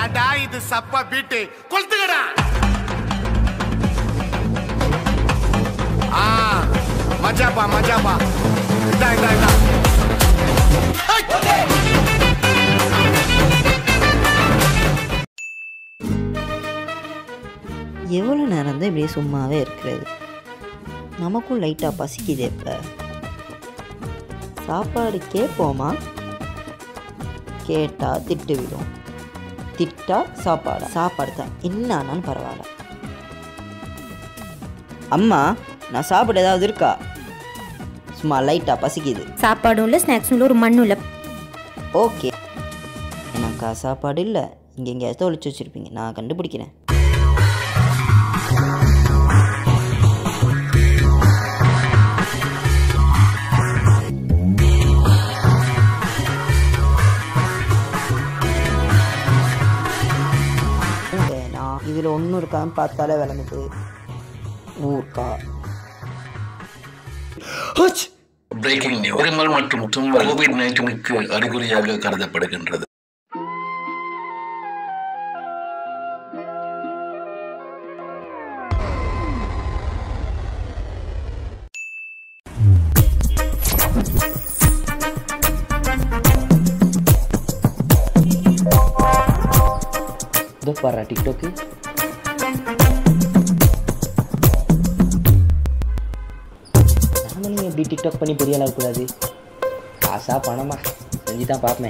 ஏன்டா இது சப்ப பீட்டு கொளுத்துக்கடா ஆ மஜாப்பா மஜாப்பா இதா இதா இதா எவ்வளோ நேரம் தான் இப்படியே சும்மாவே இருக்கிறது நமக்கும் லைட்டாக பசிக்குது இப்போ சாப்பாடு கேட்போமா கேட்டால் திட்டு விடும் திட்டா சாப்பாடு சாப்பாடு தான் என்ன ஆனாலும் பரவாயில்ல அம்மா நான் சாப்பிட ஏதாவது இருக்கா சும்மா லைட்டாக பசிக்குது சாப்பாடும் இல்லை ஸ்நாக்ஸும் இல்லை ஒரு மண்ணும் இல்லை ஓகே எனக்கா சாப்பாடு இல்லை இங்கே எங்கேயாவது ஒழிச்சு வச்சுருப்பீங்க நான் கண்டுபிடிக்கிறேன் வேணாம் இதில் ஒன்றும் இருக்கான்னு பார்த்தாலே விளங்குது ஊர்க்கா பிரேக்கிங் நியூஸ் இருமல் மற்றும் தும்மல் கோவிட் நைன்டீனுக்கு அறிகுறியாக கருதப்படுகின்றது இதோ பாரு டிக்டாக்கு நாமளும் எப்படி டிக்டாக் பண்ணி பெரிய ஆளாக கூடாது காசா பணமா செஞ்சு தான் பார்ப்பேன்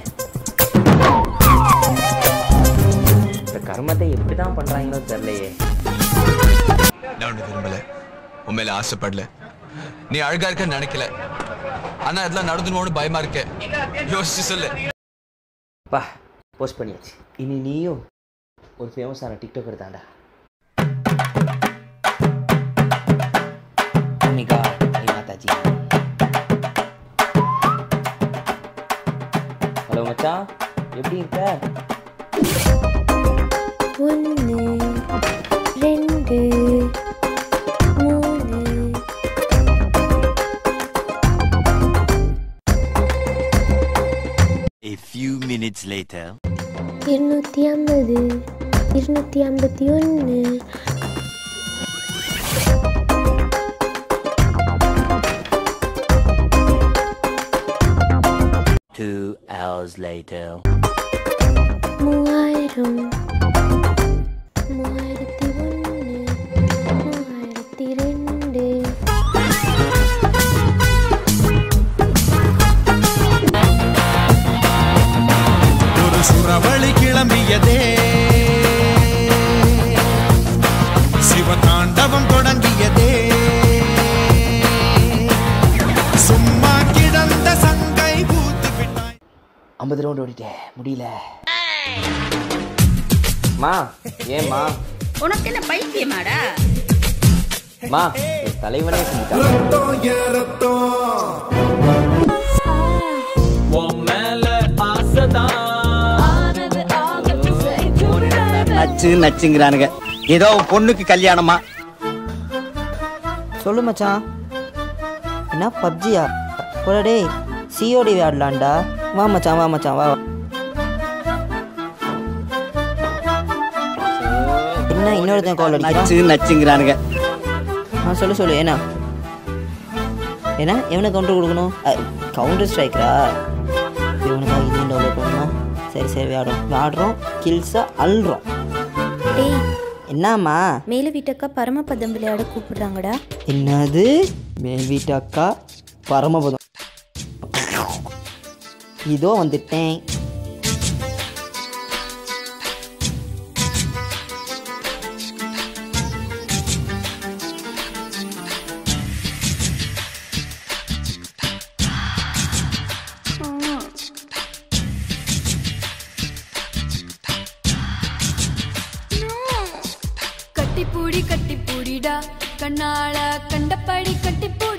இந்த கர்மத்தை எப்படி தான் பண்ணுறாங்களோ தெரிலையே நான் உன்னை விரும்பல உன் மேல ஆசைப்படல நீ அழகா இருக்கன்னு நினைக்கல ஆனா இதெல்லாம் நடந்துன்னு பயமா இருக்க யோசிச்சு சொல்லு அப்பா போஸ்ட் பண்ணியாச்சு இனி நீயும் ஒரு ஃபேமஸான டிக்டாக்கர் தாண்டா அன்னிகா ஜெய் மாதாஜி ஹலோ மச்சான் எப்படி இருக்க ஒன்று ரெண்டு மூணு A few minutes later. இருநூத்தி ஐம்பது இருநூத்தி ஐம்பத்தி ஒன்று Two hours later. மூவாயிரம் மூவாயிரத்தி ஒன்று மூவாயிரத்தி ரெண்டு ஒரு சுறவழி கிளம்பியதே சிவதாண்டவம் தொடங்கியதே சும்மா கிடந்த சங்கை பூத்து விட்டாய் ஐம்பது ரவுண்ட் ஓடிட்டேன் முடியல மா ஏம்மா உனக்கு என்ன பைத்தியமாடா மா என் தலைவனே செஞ்சுட்டான் நச்சு நச்சுங்கிறானுங்க ஏதோ உன் பொண்ணுக்கு கல்யாணமா சொல்லு மச்சான் என்ன பப்ஜியா போடா டேய் சிஓடி விளையாடலாம்டா வா மச்சான் வா மச்சான் வா வா. என்ன இன்னொருத்தன் கால் நச்சு அடிக்கிறான் நச்சுங்கிறானுங்க ஆ சொல்லு சொல்லு என்ன என்ன எவனை கவுண்டர் கொடுக்கணும் கவுண்டர் ஸ்ட்ரைக்கரா இவனுக்காக இதையும் டெவலப் பண்ணணும் சரி சரி விளையாடும் விளையாடுறோம் கில்ஸாக அல்றோம் டேய் என்னம்மா மேலே வீட்டக்கா பரமபதம் விளையாட கூப்பிடுறாங்கடா என்னது மேல் வீட்டு அக்கா பரமபதம் இதோ வந்துட்டேன் கட்டிப்பூடி கட்டிப்பூடிடா கண்ணால கண்டபடி கட்டிப்பூடி